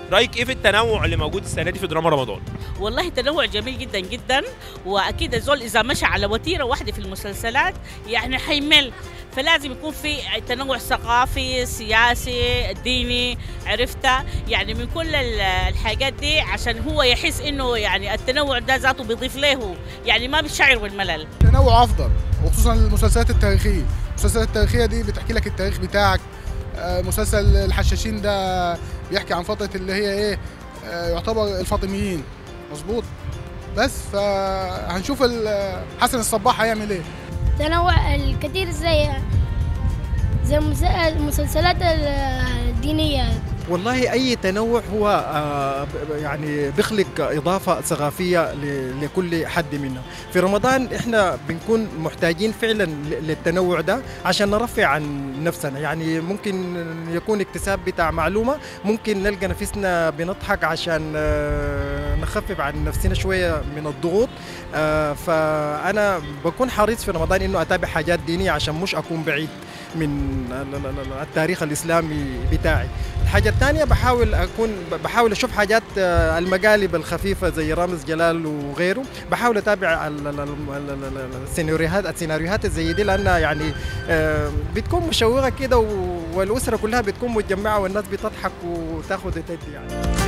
رايك ايه في التنوع اللي موجود السنه دي في دراما رمضان والله تنوع جميل جدا جدا واكيد الزول اذا مشى على وتيره واحده في المسلسلات يعني حيمل فلازم يكون في تنوع ثقافي سياسي ديني عرفتها يعني من كل ال- الحاجات دي عشان هو يحس انه يعني التنوع ده ذاته بيضيف له يعني ما بيشعر بالملل تنوع افضل وخصوصا المسلسلات التاريخيه المسلسلات التاريخيه دي بتحكي لك التاريخ بتاعك آه، مسلسل الحشاشين ده بيحكي عن فتره اللي هي ايه آه، يعتبر الفاطميين مظبوط بس فهنشوف ال- حسن الصباح هيعمل ايه تنوع الكثير زي زي المس- المسلسلات الدينية والله اي تنوع هو آه، ب- ب- يعني بيخلق اضافه ثقافيه ل- لكل حد منا في رمضان احنا بنكون محتاجين فعلا ل- للتنوع ده عشان نرفع عن نفسنا يعني ممكن يكون اكتساب بتاع معلومه ممكن نلقى نفسنا بنضحك عشان آه، نخفف عن نفسنا شويه من الضغوط آه، فانا بكون حريص في رمضان انه اتابع حاجات دينيه عشان مش اكون بعيد من ال- ال- ال- التاريخ الاسلامي بتاعي الحاجة الثانية بحاول أكون بحاول أشوف حاجات آه، المقالب الخفيفة زي رامز جلال وغيره بحاول أتابع ال- ال- ال- ال- ال- السيناريوهات السيناريوهات زي دي لأنها يعني آه، بتكون مشوقة كده و- والأسرة كلها بتكون متجمعة والناس بتضحك وتاخذ وتدي يعني